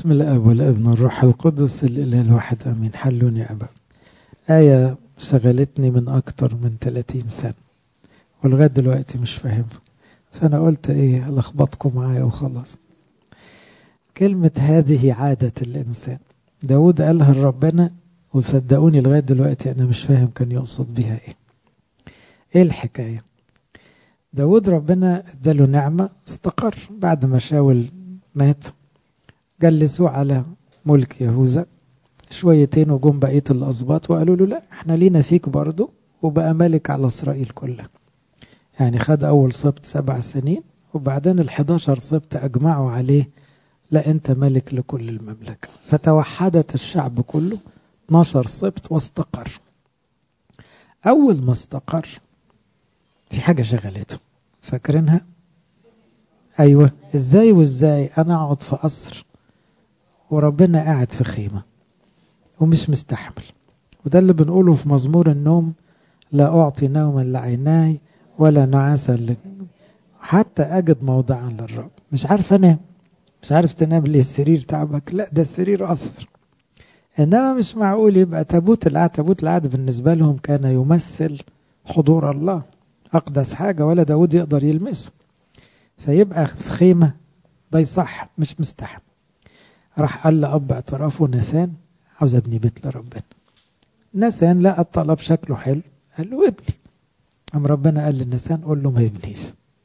بسم الاب والابن والروح القدس الاله الواحد امين حلوني يا ابا آية شغلتني من أكتر من 30 سنة ولغاية دلوقتي مش فاهمها بس أنا قلت إيه ألخبطكم معايا وخلاص كلمة هذه عادة الإنسان داود قالها لربنا وصدقوني لغاية دلوقتي أنا مش فاهم كان يقصد بيها إيه إيه الحكاية داود ربنا اداله نعمة استقر بعد ما شاول مات جلسوه على ملك يهوذا شويتين وجم بقية الأسباط وقالوا له لا احنا لينا فيك برضه وبقى ملك على إسرائيل كلها يعني خد أول سبت سبع سنين وبعدين الحداشر سبت أجمعوا عليه لا أنت ملك لكل المملكة فتوحدت الشعب كله 12 سبت واستقر أول ما استقر في حاجة شغلته فاكرينها أيوة إزاي وإزاي أنا أقعد في قصر وربنا قاعد في خيمة ومش مستحمل وده اللي بنقوله في مزمور النوم لا أعطي نوما لعيناي ولا نعاسا ل... حتى أجد موضعا للرب مش عارف أنام مش عارف تنام ليه السرير تعبك لا ده السرير قصر إنما مش معقول يبقى تابوت العهد تابوت العهد بالنسبة لهم كان يمثل حضور الله أقدس حاجة ولا داود يقدر يلمسه فيبقى في خيمة ده يصح مش مستحمل راح قال لأب اعترافه نسان عاوز ابني بيت لربنا نسان لقى الطلب شكله حلو قال له ابني قام ربنا قال للنسان قول له ما يبنيش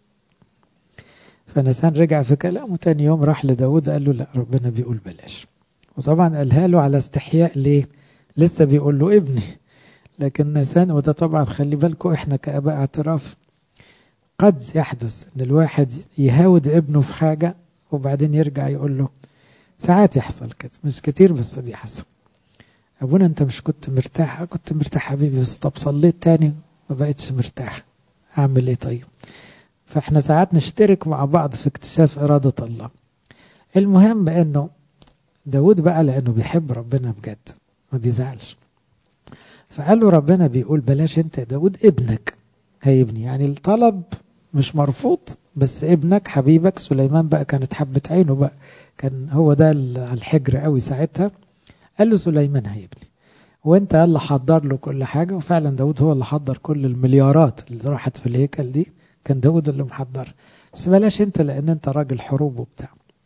فنسان رجع في كلامه تاني يوم راح لداود قال له لا ربنا بيقول بلاش وطبعا قالها له على استحياء ليه لسه بيقول له ابني لكن نسان وده طبعا خلي بالكم احنا كاباء اعتراف قد يحدث ان الواحد يهاود ابنه في حاجه وبعدين يرجع يقول له ساعات يحصل كده مش كتير بس بيحصل ابونا انت مش كنت مرتاح كنت مرتاح حبيبي بس طب صليت تاني ما بقتش مرتاح اعمل ايه طيب فاحنا ساعات نشترك مع بعض في اكتشاف ارادة الله المهم انه داود بقى لانه بيحب ربنا بجد ما بيزعلش فقال له ربنا بيقول بلاش انت يا داود ابنك هيبني يعني الطلب مش مرفوض بس ابنك حبيبك سليمان بقى كانت حبة عينه بقى كان هو ده على الحجر قوي ساعتها قال له سليمان هيبني وانت اللي حضر له كل حاجة وفعلا داود هو اللي حضر كل المليارات اللي راحت في الهيكل دي كان داود اللي محضر بس بلاش انت لان انت راجل حروب وبتاع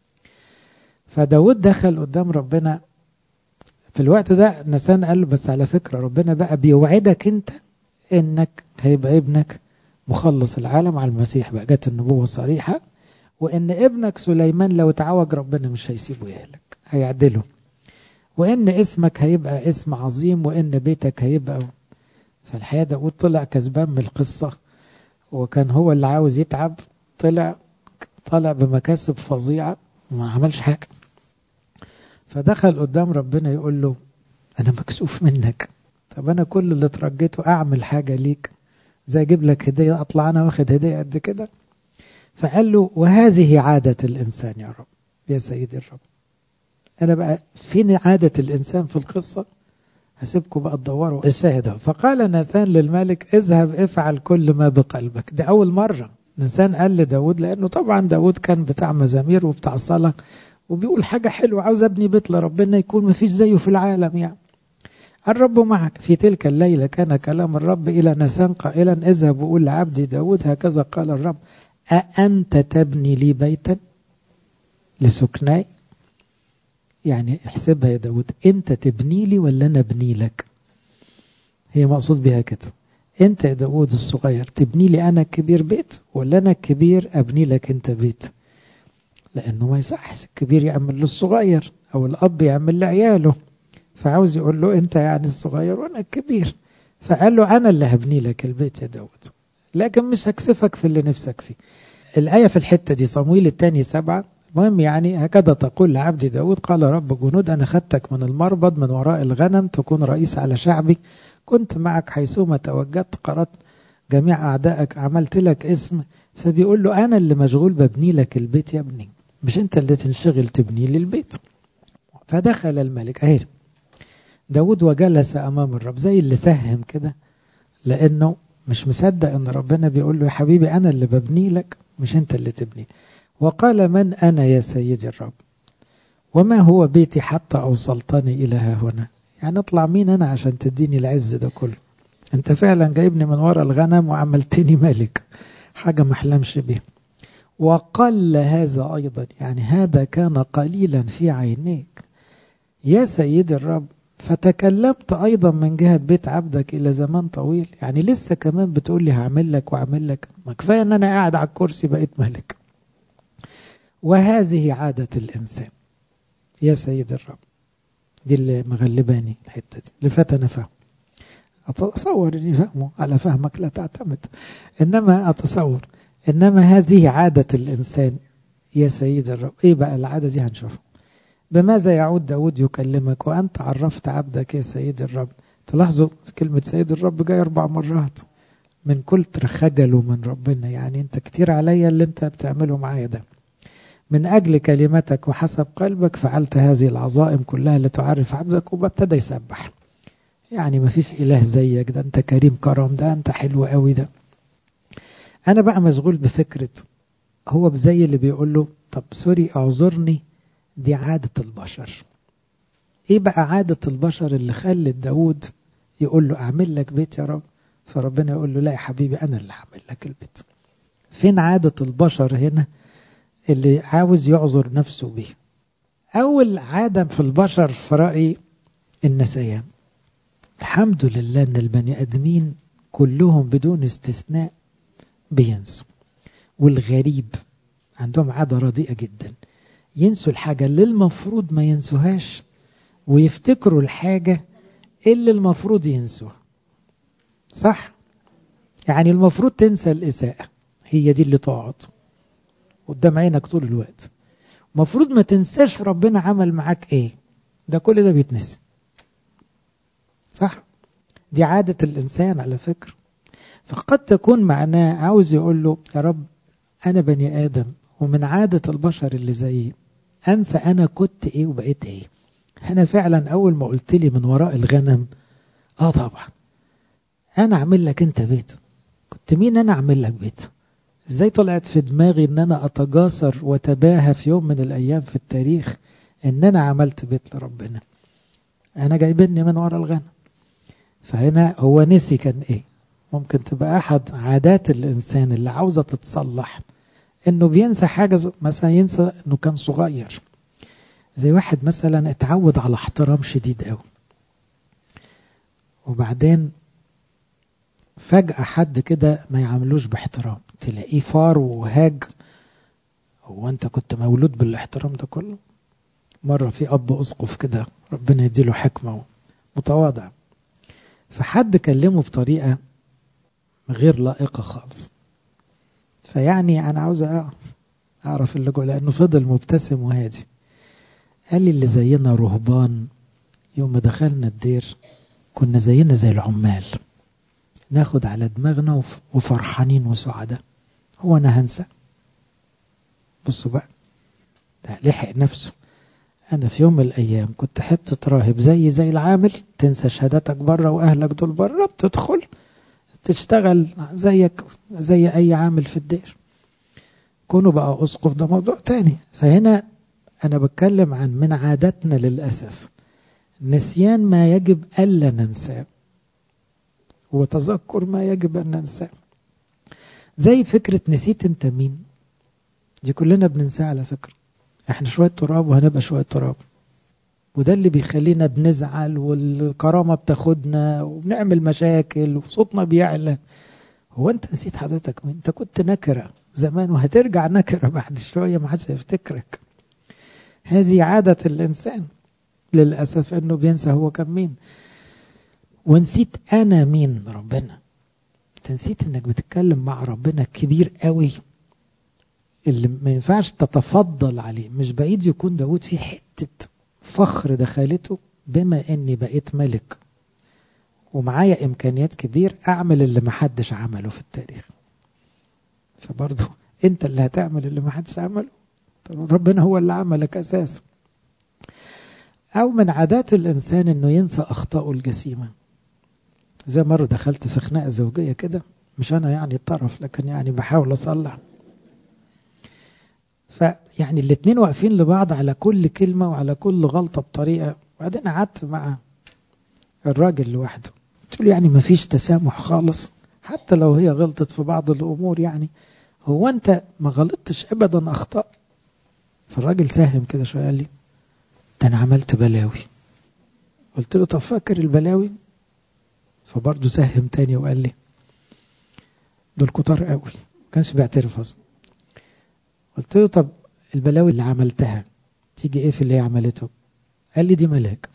فداود دخل قدام ربنا في الوقت ده نسان قال له بس على فكرة ربنا بقى بيوعدك انت انك هيبقى ابنك مخلص العالم على المسيح بقى جت النبوة صريحة وان ابنك سليمان لو تعوج ربنا مش هيسيبه يهلك هيعدله وان اسمك هيبقى اسم عظيم وان بيتك هيبقى فالحقيقة داود طلع كسبان من القصة وكان هو اللي عاوز يتعب طلع طلع بمكاسب فظيعة وما عملش حاجة فدخل قدام ربنا يقول له أنا مكسوف منك طب أنا كل اللي ترجيته أعمل حاجة ليك زي أجيب لك هدية أطلع أنا واخد هدية قد كده فقال له وهذه عادة الإنسان يا رب يا سيدي الرب أنا بقى فين عادة الإنسان في القصة هسيبكم بقى تدوروا الشاهد فقال ناسان للملك اذهب افعل كل ما بقلبك ده أول مرة نسان قال لداود لأنه طبعا داود كان بتاع مزامير وبتاع صلاة وبيقول حاجة حلوة عاوز أبني بيت لربنا يكون مفيش زيه في العالم يعني الرب معك في تلك الليلة كان كلام الرب إلى نسان قائلا اذهب وقول لعبدي داود هكذا قال الرب أأنت تبني لي بيتا لسكناي يعني احسبها يا داود انت تبني لي ولا انا ابني لك هي مقصود بها كده انت يا داود الصغير تبني لي انا الكبير بيت ولا انا الكبير ابني لك انت بيت لانه ما يصحش الكبير يعمل للصغير او الاب يعمل لعياله فعاوز يقول له انت يعني الصغير وانا الكبير فقال له انا اللي هبني لك البيت يا داود لكن مش هكسفك في اللي نفسك فيه الآية في الحتة دي صمويل الثاني سبعة المهم يعني هكذا تقول لعبد داود قال رب جنود أنا خدتك من المربض من وراء الغنم تكون رئيس على شعبي كنت معك حيثما توجدت قرأت جميع أعدائك عملت لك اسم فبيقول له أنا اللي مشغول ببني لك البيت يا ابني مش أنت اللي تنشغل تبني لي البيت فدخل الملك أهي داود وجلس أمام الرب زي اللي سهم كده لأنه مش مصدق أن ربنا بيقول له يا حبيبي أنا اللي ببني لك مش أنت اللي تبني وقال من أنا يا سيدي الرب وما هو بيتي حتى أوصلتني إلى ها هنا يعني اطلع مين أنا عشان تديني العز ده كله أنت فعلا جايبني من وراء الغنم وعملتني ملك حاجة ما احلمش بيها وقل هذا أيضا يعني هذا كان قليلا في عينيك يا سيد الرب فتكلمت أيضا من جهة بيت عبدك إلى زمان طويل يعني لسه كمان بتقول لي هعمل لك وأعمل لك ما كفاية أن أنا قاعد على الكرسي بقيت ملك وهذه عادة الإنسان يا سيد الرب دي اللي مغلباني الحتة دي اللي فات أنا فاهم أتصور أني فهمه على فهمك لا تعتمد إنما أتصور إنما هذه عادة الإنسان يا سيد الرب إيه بقى العادة دي هنشوفها بماذا يعود داود يكلمك وأنت عرفت عبدك يا سيد الرب تلاحظوا كلمة سيد الرب جاي أربع مرات من كتر خجله من ربنا يعني أنت كتير عليا اللي أنت بتعمله معايا ده من أجل كلمتك وحسب قلبك فعلت هذه العظائم كلها لتعرف عبدك وابتدى يسبح يعني ما فيش إله زيك ده أنت كريم كرم ده أنت حلو قوي ده أنا بقى مشغول بفكرة هو زي اللي بيقول له طب سوري اعذرني دي عادة البشر ايه بقى عادة البشر اللي خلت داود يقول له اعمل لك بيت يا رب فربنا يقول له لا يا حبيبي انا اللي هعمل لك البيت فين عادة البشر هنا اللي عاوز يعذر نفسه به اول عادة في البشر في رأيي النسيان الحمد لله ان البني ادمين كلهم بدون استثناء بينسوا والغريب عندهم عادة رديئة جدا ينسوا الحاجة اللي المفروض ما ينسوهاش ويفتكروا الحاجة اللي المفروض ينسوها صح؟ يعني المفروض تنسى الإساءة هي دي اللي تقعد قدام عينك طول الوقت المفروض ما تنساش ربنا عمل معاك ايه ده كل ده بيتنسي صح دي عادة الإنسان على فكرة فقد تكون معناه عاوز يقول له يا رب أنا بني آدم ومن عادة البشر اللي زيي أنسى أنا كنت إيه وبقيت إيه أنا فعلا أول ما قلت لي من وراء الغنم آه طبعا أنا أعمل لك أنت بيت كنت مين أنا أعمل لك بيت إزاي طلعت في دماغي أن أنا أتجاسر وتباهى في يوم من الأيام في التاريخ أن أنا عملت بيت لربنا أنا جايبني من وراء الغنم فهنا هو نسي كان إيه ممكن تبقى أحد عادات الإنسان اللي عاوزة تتصلح إنه بينسى حاجة مثلا ينسى إنه كان صغير زي واحد مثلا اتعود على احترام شديد قوي وبعدين فجأة حد كده ما يعاملوش باحترام تلاقيه فار وهاج هو أنت كنت مولود بالاحترام ده كله مرة في أب أسقف كده ربنا يديله حكمة متواضع فحد كلمه بطريقة غير لائقة خالص فيعني أنا عاوز أعرف اللي جوه لأنه فضل مبتسم وهادي قال لي اللي زينا رهبان يوم ما دخلنا الدير كنا زينا زي العمال ناخد على دماغنا وفرحانين وسعداء هو أنا هنسى بصوا بقى ده لحق نفسه أنا في يوم من الأيام كنت حتة راهب زي زي العامل تنسى شهادتك بره وأهلك دول بره بتدخل تشتغل زيك زي أي عامل في الدير كونوا بقى أسقف ده موضوع تاني فهنا أنا بتكلم عن من عاداتنا للأسف نسيان ما يجب ألا ننساه وتذكر ما يجب أن ننساه زي فكرة نسيت أنت مين دي كلنا بننساه على فكرة احنا شوية تراب وهنبقى شوية تراب وده اللي بيخلينا بنزعل والكرامة بتاخدنا وبنعمل مشاكل وصوتنا بيعلى هو انت نسيت حضرتك مين انت كنت نكرة زمان وهترجع نكرة بعد شوية ما حدش هيفتكرك هذه عادة الإنسان للأسف أنه بينسى هو كان مين ونسيت أنا مين ربنا انت نسيت أنك بتتكلم مع ربنا كبير قوي اللي ما ينفعش تتفضل عليه مش بعيد يكون داود في حتة فخر دخلته بما اني بقيت ملك ومعايا امكانيات كبير اعمل اللي ما حدش عمله في التاريخ فبرضه انت اللي هتعمل اللي ما حدش عمله طب ربنا هو اللي عملك اساسا او من عادات الانسان انه ينسى اخطائه الجسيمه زي مره دخلت في خناقه زوجيه كده مش انا يعني الطرف لكن يعني بحاول اصلح فيعني الاتنين واقفين لبعض على كل كلمة وعلى كل غلطة بطريقة وبعدين قعدت مع الراجل لوحده قلت له يعني مفيش تسامح خالص حتى لو هي غلطت في بعض الأمور يعني هو أنت ما غلطتش أبدا أخطاء فالراجل ساهم كده شوية قال لي ده أنا عملت بلاوي قلت له طب فاكر البلاوي فبرضه ساهم تاني وقال لي دول كتار قوي ما كانش بيعترف اصلا قلت له طب البلاوي اللي عملتها تيجي ايه في اللي هي عملته قال لي دي ملاك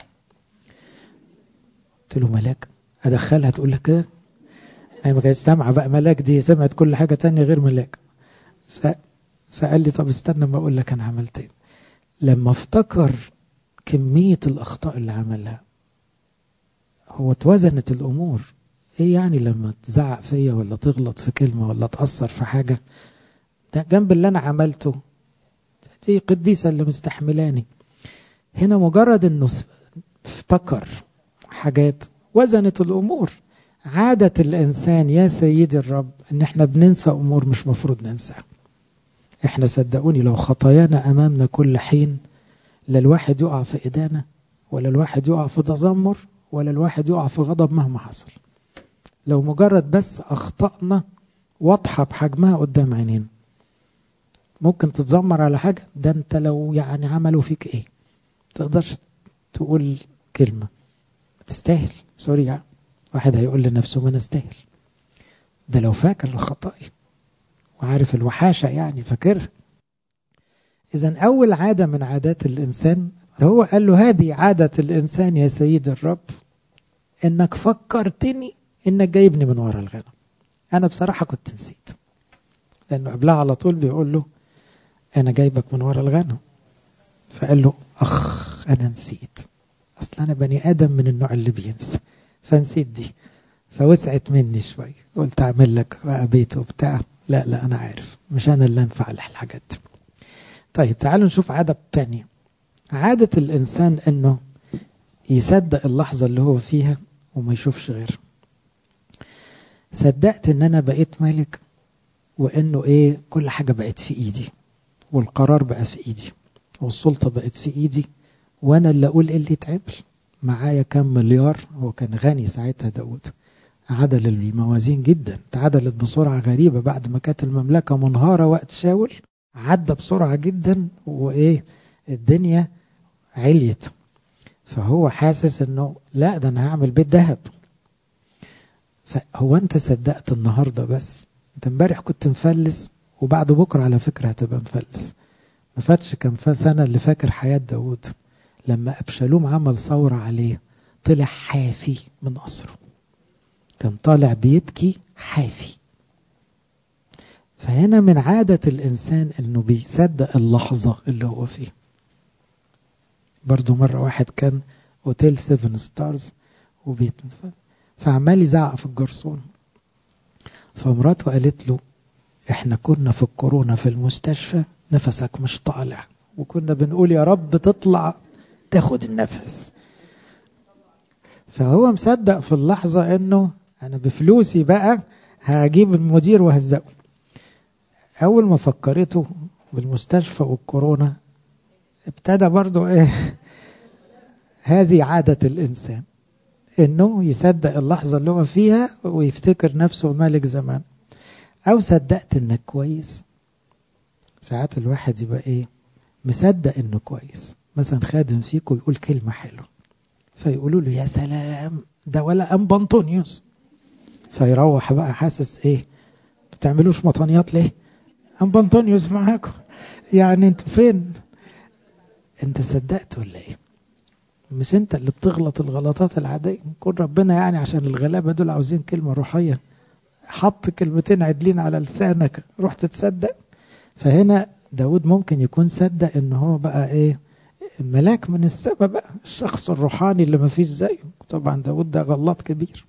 قلت له ملاك ادخلها تقول لك كده هي ما كانتش سامعه بقى ملاك دي سمعت كل حاجه تانية غير ملاك ف... فقال لي طب استنى ما اقول لك انا عملت ايه لما افتكر كميه الاخطاء اللي عملها هو اتوزنت الامور ايه يعني لما تزعق فيا ولا تغلط في كلمه ولا تاثر في حاجه ده جنب اللي انا عملته دي قديسه اللي مستحملاني هنا مجرد انه افتكر حاجات وزنت الامور عادة الإنسان يا سيدي الرب إن إحنا بننسى أمور مش مفروض ننساها. إحنا صدقوني لو خطايانا أمامنا كل حين لا الواحد يقع في إدانة ولا الواحد يقع في تذمر ولا الواحد يقع في غضب مهما حصل. لو مجرد بس أخطأنا واضحة بحجمها قدام عينينا. ممكن تتذمر على حاجة ده أنت لو يعني عملوا فيك إيه؟ تقدرش تقول كلمة تستاهل سوري يعني. واحد هيقول لنفسه ما نستاهل ده لو فاكر الخطايا وعارف الوحاشة يعني فاكرها إذا أول عادة من عادات الإنسان هو قال له هذه عادة الإنسان يا سيد الرب إنك فكرتني إنك جايبني من ورا الغنم أنا بصراحة كنت نسيت لأنه قبلها على طول بيقول له أنا جايبك من ورا الغنم فقال له أخ أنا نسيت أصل أنا بني آدم من النوع اللي بينسى فنسيت دي فوسعت مني شوي قلت اعمل لك بقى بيت وبتاع لا لا انا عارف مش انا اللي انفع الحاجات دي طيب تعالوا نشوف عادة تانية عادة الانسان انه يصدق اللحظة اللي هو فيها وما يشوفش غيرها صدقت ان انا بقيت ملك وانه ايه كل حاجة بقت في ايدي والقرار بقى في ايدي والسلطة بقت في ايدي وانا اللي اقول ايه اللي يتعمل معايا كام مليار هو كان غني ساعتها داود عدل الموازين جدا اتعدلت بسرعة غريبة بعد ما كانت المملكة منهارة وقت شاول عدى بسرعة جدا وإيه الدنيا عليت فهو حاسس انه لا ده انا هعمل بيت ذهب فهو انت صدقت النهاردة بس انت امبارح كنت مفلس وبعد بكرة على فكرة هتبقى مفلس ما فاتش كان سنة اللي فاكر حياة داود لما أبشالوم عمل ثورة عليه طلع حافي من قصره كان طالع بيبكي حافي فهنا من عادة الإنسان إنه بيصدق اللحظة اللي هو فيها برضو مرة واحد كان أوتيل سيفن ستارز وبيت فعمال يزعق في الجرسون فمراته قالت له احنا كنا في الكورونا في المستشفى نفسك مش طالع وكنا بنقول يا رب تطلع تاخد النفس فهو مصدق في اللحظة انه انا بفلوسي بقى هجيب المدير وهزقه اول ما فكرته بالمستشفى والكورونا ابتدى برضو ايه هذه عادة الانسان انه يصدق اللحظة اللي هو فيها ويفتكر نفسه ملك زمان او صدقت انك كويس ساعات الواحد يبقى ايه مصدق انه كويس مثلا خادم فيكم يقول كلمة حلوة فيقولوا له يا سلام ده ولا أم بنطونيوس فيروح بقى حاسس ايه بتعملوش مطانيات ليه أم بنطونيوس معاكم يعني انتوا فين انت صدقت ولا ايه مش انت اللي بتغلط الغلطات العادية كون ربنا يعني عشان الغلابة دول عاوزين كلمة روحية حط كلمتين عدلين على لسانك رحت تصدق فهنا داود ممكن يكون صدق ان هو بقى ايه ملاك من السماء بقى الشخص الروحاني اللي ما فيش زيه طبعا داود ده غلط كبير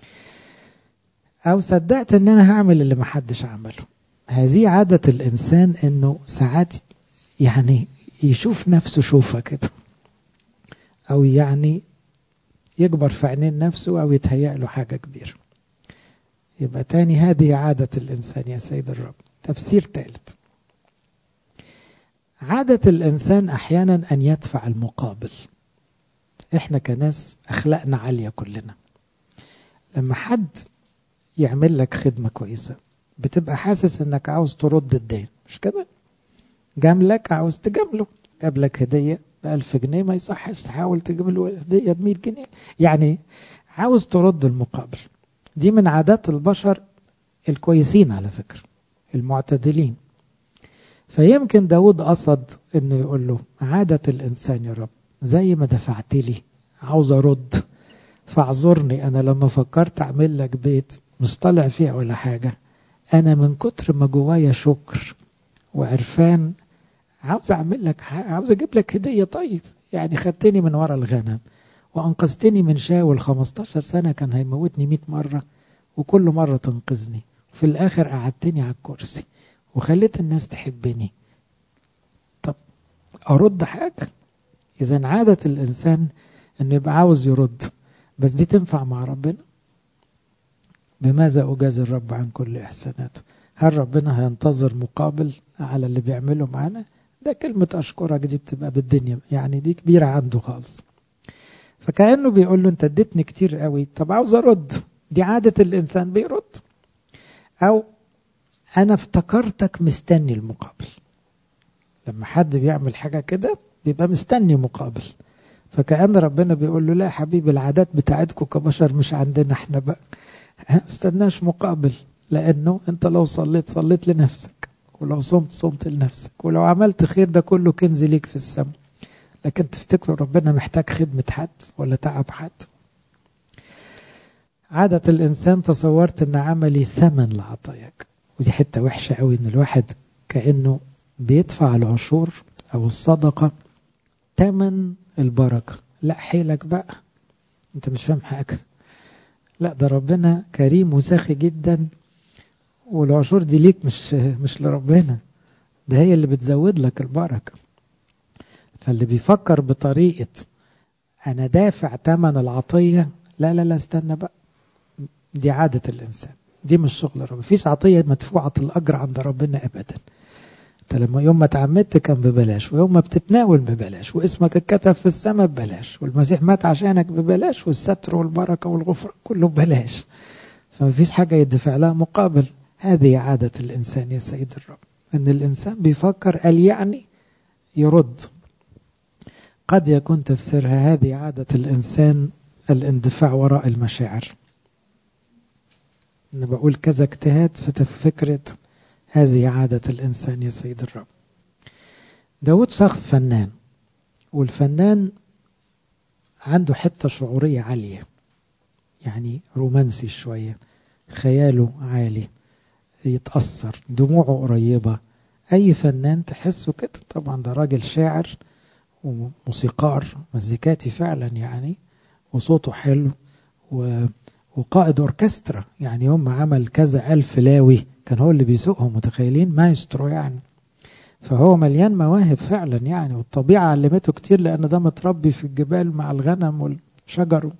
او صدقت ان انا هعمل اللي ما حدش عمله هذه عادة الانسان انه ساعات يعني يشوف نفسه شوفة كده او يعني يكبر في عينين نفسه او يتهيأ له حاجة كبيرة يبقى تاني هذه عادة الانسان يا سيد الرب تفسير ثالث عادة الإنسان أحيانا أن يدفع المقابل إحنا كناس أخلاقنا عالية كلنا لما حد يعمل لك خدمة كويسة بتبقى حاسس إنك عاوز ترد الدين مش كده جاملك عاوز تجامله جاب لك هدية بألف جنيه ما يصحش تحاول تجيب له هدية بمية جنيه يعني عاوز ترد المقابل دي من عادات البشر الكويسين على فكرة المعتدلين فيمكن داود قصد انه يقول له عادة الانسان يا رب زي ما دفعت لي عاوز ارد فاعذرني انا لما فكرت اعمل لك بيت مش طالع فيها ولا حاجة انا من كتر ما جوايا شكر وعرفان عاوز اعمل لك حاجة عاوز اجيب لك هدية طيب يعني خدتني من ورا الغنم وانقذتني من شاول 15 سنة كان هيموتني 100 مرة وكل مرة تنقذني في الاخر قعدتني على الكرسي وخليت الناس تحبني طب ارد حاجة اذا عادة الانسان انه يبقى عاوز يرد بس دي تنفع مع ربنا بماذا اجازي الرب عن كل احساناته هل ربنا هينتظر مقابل على اللي بيعمله معانا ده كلمة أشكرك دي بتبقى بالدنيا يعني دي كبيرة عنده خالص فكأنه بيقول له أنت اديتني كتير قوي طب عاوز أرد دي عادة الإنسان بيرد أو أنا افتكرتك مستني المقابل لما حد بيعمل حاجة كده بيبقى مستني مقابل فكأن ربنا بيقول له لا يا حبيبي العادات بتاعتكم كبشر مش عندنا احنا بقى استناش مقابل لأنه أنت لو صليت صليت لنفسك ولو صمت صمت لنفسك ولو عملت خير ده كله كنز ليك في السماء لكن تفتكروا ربنا محتاج خدمة حد ولا تعب حد عادة الإنسان تصورت أن عملي ثمن لعطاياك ودي حتة وحشة قوي أن الواحد كأنه بيدفع العشور أو الصدقة ثمن البركة لا حيلك بقى أنت مش فاهم حاجة لا ده ربنا كريم وساخي جدا والعشور دي ليك مش مش لربنا ده هي اللي بتزود لك البركة فاللي بيفكر بطريقة أنا دافع ثمن العطية لا لا لا استنى بقى دي عادة الإنسان دي مش شغل ربنا مفيش عطية مدفوعة الأجر عند ربنا أبدا انت لما يوم ما تعمدت كان ببلاش ويوم ما بتتناول ببلاش واسمك اتكتب في السماء ببلاش والمسيح مات عشانك ببلاش والستر والبركة والغفران كله ببلاش فمفيش حاجة يدفع لها مقابل هذه عادة الإنسان يا سيد الرب أن الإنسان بيفكر قال يعني يرد قد يكون تفسيرها هذه عادة الإنسان الاندفاع وراء المشاعر أنا بقول كذا اجتهاد في فكرة هذه عادة الإنسان يا سيد الرب داود شخص فنان والفنان عنده حتة شعورية عالية يعني رومانسي شوية خياله عالي يتأثر دموعه قريبة أي فنان تحسه كده طبعا ده راجل شاعر وموسيقار مزيكاتي فعلا يعني وصوته حلو و... وقائد أوركسترا يعني يوم ما عمل كذا ألف لاوي كان هو اللي بيسوقهم متخيلين مايسترو يعني فهو مليان مواهب فعلا يعني والطبيعة علمته كتير لأن ده متربي في الجبال مع الغنم والشجر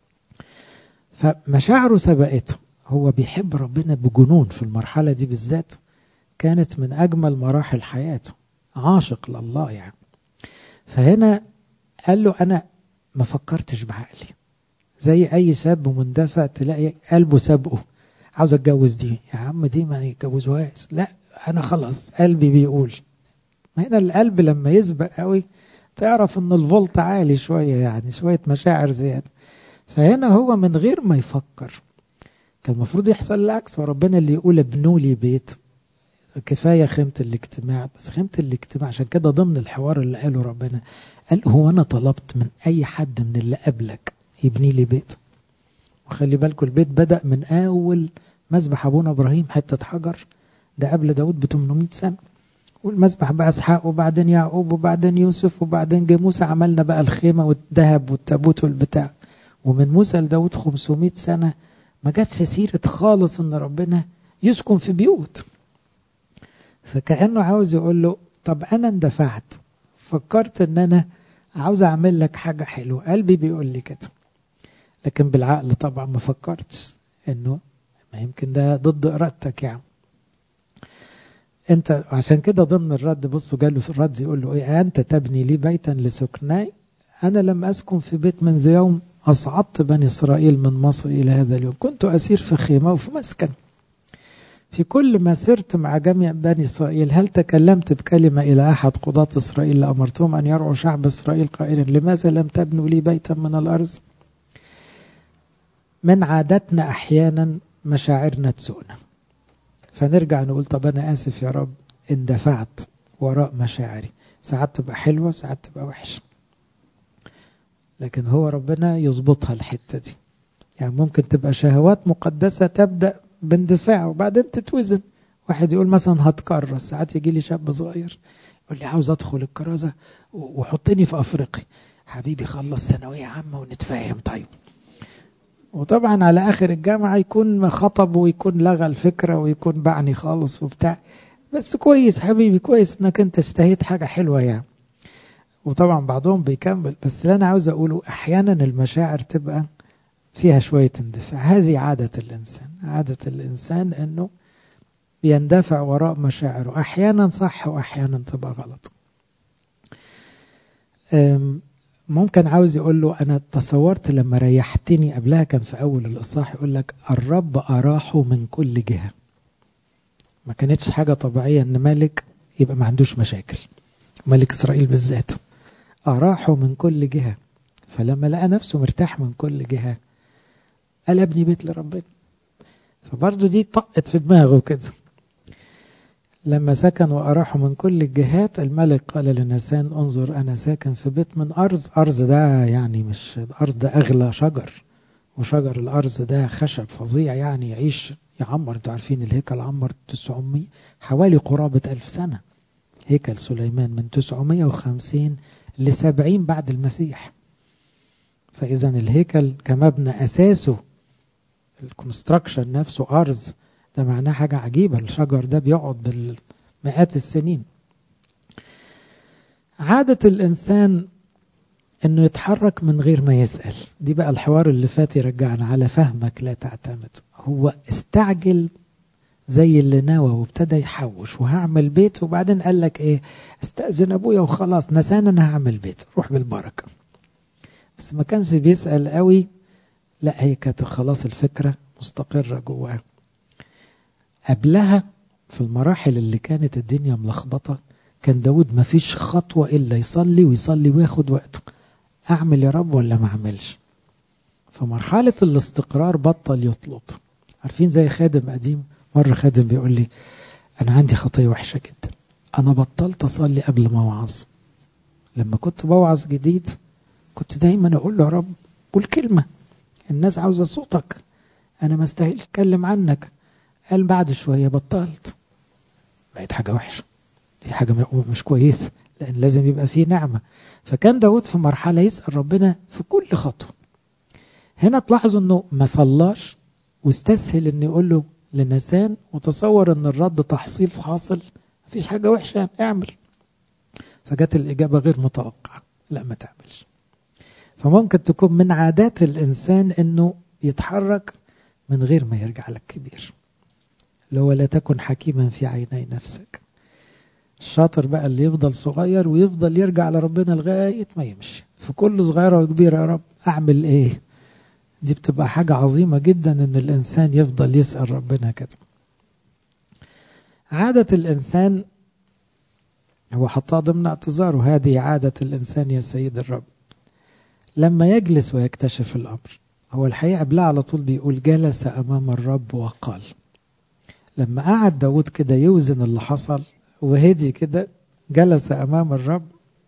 فمشاعره سبقته هو بيحب ربنا بجنون في المرحلة دي بالذات كانت من أجمل مراحل حياته عاشق لله يعني فهنا قال له أنا ما فكرتش بعقلي زي أي شاب مندفع تلاقي قلبه سابقه عاوز اتجوز دي يا عم دي ما يتجوزوهاش لا انا خلاص قلبي بيقول هنا القلب لما يسبق قوي تعرف ان الفولت عالي شويه يعني شويه مشاعر زياده فهنا هو من غير ما يفكر كان المفروض يحصل العكس وربنا اللي يقول ابنوا لي بيت كفايه خيمه الاجتماع بس خيمه الاجتماع عشان كده ضمن الحوار اللي قاله ربنا قال هو انا طلبت من اي حد من اللي قبلك يبني لي بيت وخلي بالكم البيت بدأ من أول مذبح أبونا إبراهيم حتة حجر ده قبل داود ب 800 سنة والمذبح بقى إسحاق وبعدين يعقوب وبعدين يوسف وبعدين جه موسى عملنا بقى الخيمة والذهب والتابوت والبتاع ومن موسى لداود 500 سنة ما جاتش سيرة خالص إن ربنا يسكن في بيوت فكأنه عاوز يقول له طب أنا اندفعت فكرت إن أنا عاوز أعمل لك حاجة حلوة قلبي بيقول لي كده لكن بالعقل طبعا ما فكرتش انه ما يمكن ده ضد ارادتك يعني انت عشان كده ضمن الرد بصوا جاله الرد يقول له ايه انت تبني لي بيتا لسكناي انا لم اسكن في بيت منذ يوم اصعدت بني اسرائيل من مصر الى هذا اليوم كنت اسير في خيمه وفي مسكن في كل ما سرت مع جميع بني إسرائيل هل تكلمت بكلمة إلى أحد قضاة إسرائيل لأمرتهم أن يرعوا شعب إسرائيل قائلا لماذا لم تبنوا لي بيتا من الأرض من عادتنا أحيانا مشاعرنا تسوءنا فنرجع نقول طب أنا آسف يا رب اندفعت وراء مشاعري ساعات تبقى حلوة ساعات تبقى وحشة لكن هو ربنا يظبطها الحتة دي يعني ممكن تبقى شهوات مقدسة تبدأ باندفاع وبعدين تتوزن واحد يقول مثلا هتكرس ساعات يجي لي شاب صغير يقول لي عاوز ادخل الكرازة وحطني في افريقيا حبيبي خلص ثانوية عامة ونتفاهم طيب وطبعا على اخر الجامعة يكون خطب ويكون لغى الفكرة ويكون بعني خالص وبتاع بس كويس حبيبي كويس انك انت اشتهيت حاجة حلوة يعني وطبعا بعضهم بيكمل بس اللي انا عاوز اقوله احيانا المشاعر تبقى فيها شوية اندفاع هذه عادة الإنسان عادة الإنسان أنه يندفع وراء مشاعره أحيانا صح وأحيانا تبقى غلط ممكن عاوز يقول له أنا تصورت لما ريحتني قبلها كان في أول الإصحاح يقول لك الرب أراحه من كل جهة ما كانتش حاجة طبيعية أن ملك يبقى ما عندوش مشاكل ملك إسرائيل بالذات أراحه من كل جهة فلما لقى نفسه مرتاح من كل جهة قال ابني بيت لربنا فبرضه دي طقت في دماغه كده لما سكن وأراحوا من كل الجهات الملك قال لنسان انظر أنا ساكن في بيت من أرز أرز ده يعني مش أرز ده أغلى شجر وشجر الأرز ده خشب فظيع يعني يعيش يعمر انتوا عارفين الهيكل عمر 900 حوالي قرابة ألف سنة هيكل سليمان من 950 ل 70 بعد المسيح فإذا الهيكل كمبنى أساسه الكونستراكشن نفسه أرز ده معناه حاجة عجيبة الشجر ده بيقعد بالمئات السنين عادة الإنسان إنه يتحرك من غير ما يسأل دي بقى الحوار اللي فات يرجعنا على فهمك لا تعتمد هو استعجل زي اللي نوى وابتدى يحوش وهعمل بيت وبعدين قال لك ايه استأذن ابويا وخلاص نسان انا هعمل بيت روح بالبركة بس ما كانش بيسأل قوي لا هي كانت خلاص الفكرة مستقرة جواه قبلها في المراحل اللي كانت الدنيا ملخبطة كان داود ما فيش خطوة إلا يصلي ويصلي وياخد وقته أعمل يا رب ولا ما أعملش فمرحلة الاستقرار بطل يطلب عارفين زي خادم قديم مرة خادم بيقول لي أنا عندي خطية وحشة جدا أنا بطلت أصلي قبل ما أوعظ لما كنت بوعظ جديد كنت دايما أقول له يا رب قول كلمة الناس عاوزة صوتك أنا ما استاهل أتكلم عنك قال بعد شوية بطلت بقت حاجة وحشة دي حاجة مش كويسة لأن لازم يبقى فيه نعمة فكان داود في مرحلة يسأل ربنا في كل خطوة هنا تلاحظوا أنه ما صلاش واستسهل أن يقول له لنسان وتصور أن الرد تحصيل حاصل مفيش حاجة وحشة اعمل فجت الإجابة غير متوقعة لا ما تعملش فممكن تكون من عادات الإنسان أنه يتحرك من غير ما يرجع لك كبير لو لا تكن حكيما في عيني نفسك الشاطر بقى اللي يفضل صغير ويفضل يرجع لربنا لغاية ما يمشي في كل صغيرة وكبيرة يا رب أعمل إيه دي بتبقى حاجة عظيمة جدا إن الإنسان يفضل يسأل ربنا كده عادة الإنسان هو حطها ضمن اعتذاره هذه عادة الإنسان يا سيد الرب لما يجلس ويكتشف الأمر هو الحقيقة قبلها على طول بيقول جلس أمام الرب وقال لما قعد داود كده يوزن اللي حصل وهدي كده جلس أمام الرب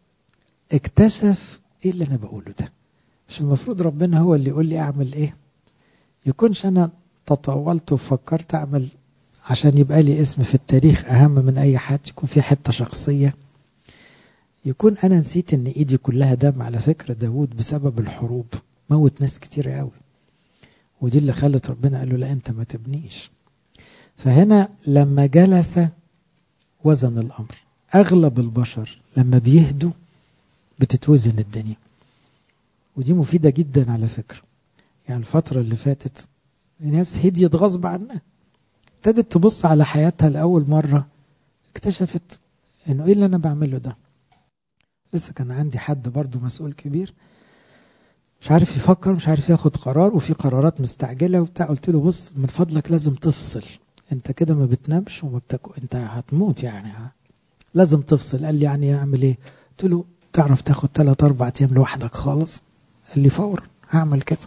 اكتشف ايه اللي انا بقوله ده مش المفروض ربنا هو اللي يقول لي اعمل ايه يكونش انا تطاولت وفكرت اعمل عشان يبقى لي اسم في التاريخ اهم من اي حد يكون في حتة شخصية يكون انا نسيت ان ايدي كلها دم على فكرة داود بسبب الحروب موت ناس كتير قوي ودي اللي خلت ربنا قال له لا انت ما تبنيش فهنا لما جلس وزن الامر اغلب البشر لما بيهدوا بتتوزن الدنيا ودي مفيدة جدا على فكرة يعني الفترة اللي فاتت الناس هديت غصب عنها ابتدت تبص على حياتها لأول مرة اكتشفت انه ايه اللي انا بعمله ده لسه كان عندي حد برضو مسؤول كبير مش عارف يفكر مش عارف ياخد قرار وفي قرارات مستعجلة وبتاع قلت له بص من فضلك لازم تفصل انت كده ما بتنامش وما بتاكل انت هتموت يعني ها. لازم تفصل قال لي يعني اعمل ايه قلت له تعرف تاخد 3 4 ايام لوحدك خالص قال لي فور هعمل كده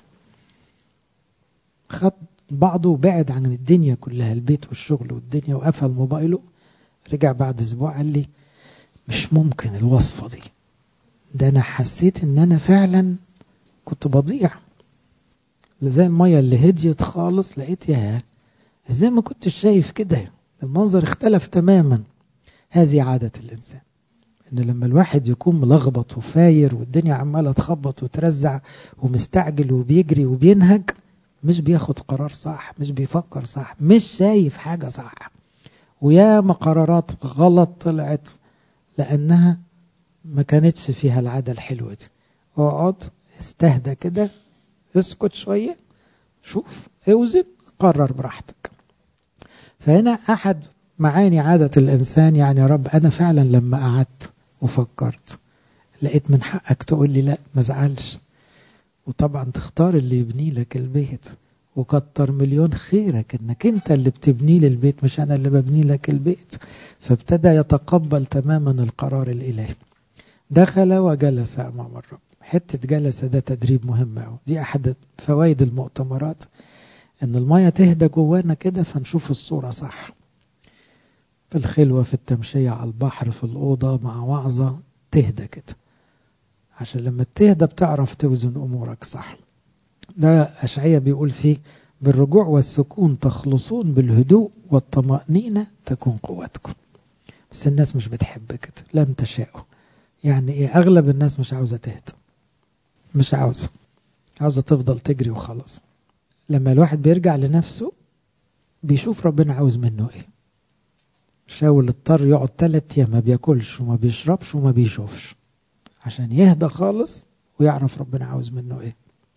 خد بعضه وبعد عن الدنيا كلها البيت والشغل والدنيا وقفل موبايله رجع بعد اسبوع قال لي مش ممكن الوصفة دي ده انا حسيت ان انا فعلا كنت بضيع زي المية اللي هديت خالص لقيت يا ازاي ما كنتش شايف كده المنظر اختلف تماما هذه عادة الإنسان إن لما الواحد يكون ملخبط وفاير والدنيا عمالة تخبط وترزع ومستعجل وبيجري وبينهج مش بياخد قرار صح مش بيفكر صح مش شايف حاجة صح وياما قرارات غلط طلعت لأنها ما كانتش فيها العادة الحلوة دي اقعد استهدى كده اسكت شوية شوف اوزن قرر براحتك فهنا أحد معاني عادة الإنسان يعني يا رب أنا فعلا لما قعدت وفكرت لقيت من حقك تقول لي لا ما زعلش وطبعا تختار اللي يبني لك البيت وكتر مليون خيرك انك انت اللي بتبني لي البيت مش انا اللي ببني لك البيت فابتدى يتقبل تماما القرار الالهي دخل وجلس امام الرب حته جلس ده تدريب مهم قوي دي احد فوائد المؤتمرات ان الميه تهدى جوانا كده فنشوف الصوره صح في الخلوه في التمشيه على البحر في الاوضه مع وعظه تهدى كده عشان لما تهدى بتعرف توزن امورك صح ده اشعياء بيقول فيه بالرجوع والسكون تخلصون بالهدوء والطمأنينة تكون قوتكم بس الناس مش بتحب كده لم تشاءوا يعني ايه اغلب الناس مش عاوزة تهدى مش عاوزة عاوزة تفضل تجري وخلاص لما الواحد بيرجع لنفسه بيشوف ربنا عاوز منه ايه شاول اضطر يقعد ثلاث ايام ما بياكلش وما بيشربش وما بيشوفش عشان يهدى خالص ويعرف ربنا عاوز منه ايه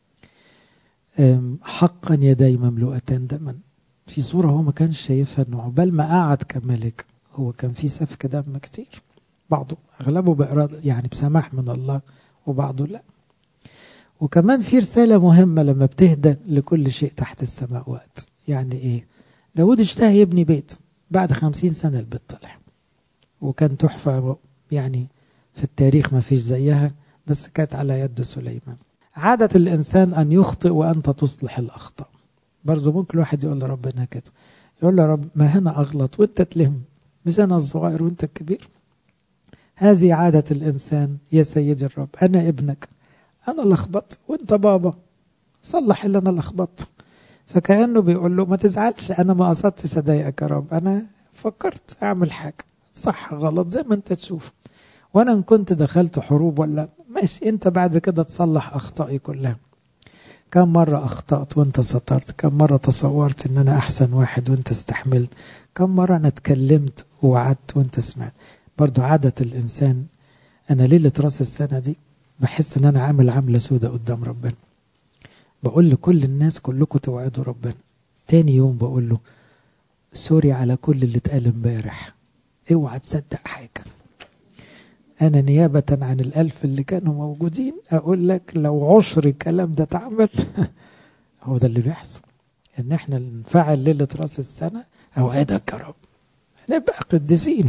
حقا يدي مملوءتان دما في صورة هو ما كانش شايفها انه عقبال ما قعد كملك هو كان في سفك دم كتير بعضه اغلبه بإرادة يعني بسماح من الله وبعضه لا وكمان في رسالة مهمة لما بتهدى لكل شيء تحت السماء وقت يعني ايه داود اشتهى يبني بيت بعد خمسين سنة البيت طلع وكان تحفة يعني في التاريخ ما فيش زيها بس كانت على يد سليمان عادة الإنسان أن يخطئ وأنت تصلح الأخطاء برضه ممكن الواحد يقول لربنا كده يقول له رب ما هنا أغلط وأنت تلم مش أنا الصغير وأنت الكبير هذه عادة الإنسان يا سيدي الرب أنا ابنك أنا لخبط وأنت بابا صلح اللي أنا لخبطته فكأنه بيقول له ما تزعلش أنا ما قصدتش أضايقك يا رب أنا فكرت أعمل حاجة صح غلط زي ما أنت تشوف وأنا إن كنت دخلت حروب ولا ماشي أنت بعد كده تصلح أخطائي كلها كم مرة أخطأت وأنت سترت كم مرة تصورت أن أنا أحسن واحد وأنت استحملت كم مرة أنا اتكلمت ووعدت وأنت سمعت برضو عادة الإنسان أنا ليلة راس السنة دي بحس أن أنا عامل عاملة سودة قدام ربنا بقول لكل الناس كلكم توعدوا ربنا تاني يوم بقول له سوري على كل اللي اتقال امبارح اوعى تصدق حاجة أنا نيابة عن الألف اللي كانوا موجودين أقول لك لو عشر الكلام ده اتعمل هو ده اللي بيحصل إن إحنا نفعل ليلة رأس السنة أوعدك يا رب نبقى قديسين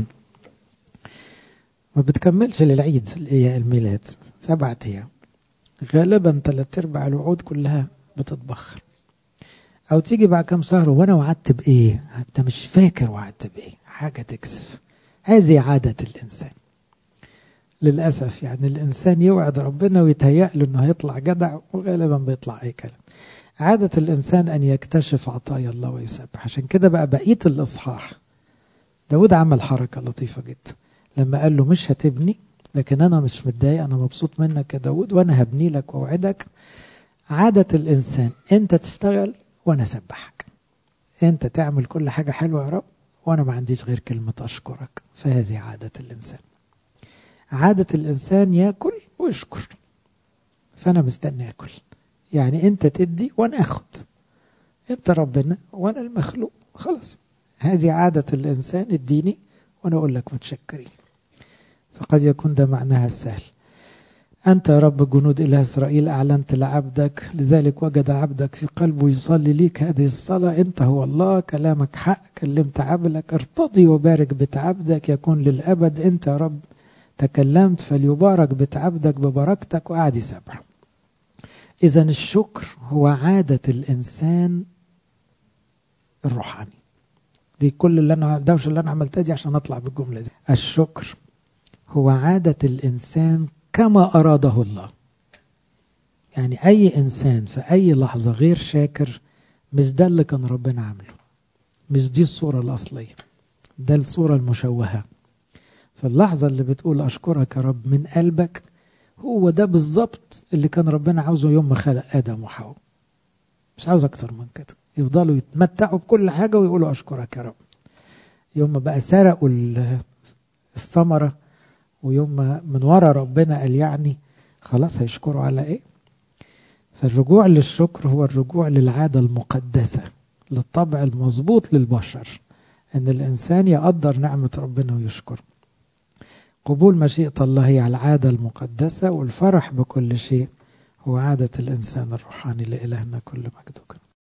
ما بتكملش للعيد الميلاد سبعة أيام غالبا ثلاث أرباع الوعود كلها بتتبخر أو تيجي بعد كام شهر وأنا وعدت بإيه؟ أنت مش فاكر وعدت بإيه؟ حاجة تكسف هذه عادة الإنسان للأسف يعني الإنسان يوعد ربنا ويتهيأ له أنه هيطلع جدع وغالبا بيطلع أي كلام عادة الإنسان أن يكتشف عطايا الله ويسبح عشان كده بقى بقية الإصحاح داود عمل حركة لطيفة جدا لما قال له مش هتبني لكن أنا مش متضايق أنا مبسوط منك يا داود وأنا هبني لك وأوعدك عادة الإنسان أنت تشتغل وأنا أسبحك أنت تعمل كل حاجة حلوة يا رب وأنا ما عنديش غير كلمة أشكرك فهذه عادة الإنسان عادة الإنسان يأكل ويشكر فأنا مستني أكل يعني أنت تدي وأنا أخد أنت ربنا وأنا المخلوق خلاص هذه عادة الإنسان اديني وأنا أقول لك متشكرين فقد يكون ده معناها السهل أنت يا رب جنود إله إسرائيل أعلنت لعبدك لذلك وجد عبدك في قلبه يصلي ليك هذه الصلاة أنت هو الله كلامك حق كلمت عبدك ارتضي وبارك بيت عبدك يكون للأبد أنت يا رب تكلمت فليبارك بيت عبدك ببركتك وقعد يسبح إذا الشكر هو عادة الإنسان الروحاني دي كل اللي أنا دوش اللي أنا عملتها دي عشان أطلع بالجملة دي الشكر هو عادة الإنسان كما أراده الله يعني أي إنسان في أي لحظة غير شاكر مش ده اللي كان ربنا عامله مش دي الصورة الأصلية ده الصورة المشوهة في اللحظة اللي بتقول أشكرك يا رب من قلبك هو ده بالظبط اللي كان ربنا عاوزه يوم ما خلق آدم وحواء مش عاوز أكتر من كده يفضلوا يتمتعوا بكل حاجة ويقولوا أشكرك يا رب يوم ما بقى سرقوا الثمرة ويوم ما من ورا ربنا قال يعني خلاص هيشكروا على ايه فالرجوع للشكر هو الرجوع للعادة المقدسة للطبع المظبوط للبشر ان الانسان يقدر نعمة ربنا ويشكر قبول مشيئة الله هي العادة المقدسة والفرح بكل شيء هو عادة الإنسان الروحاني لإلهنا كل مجد وكرم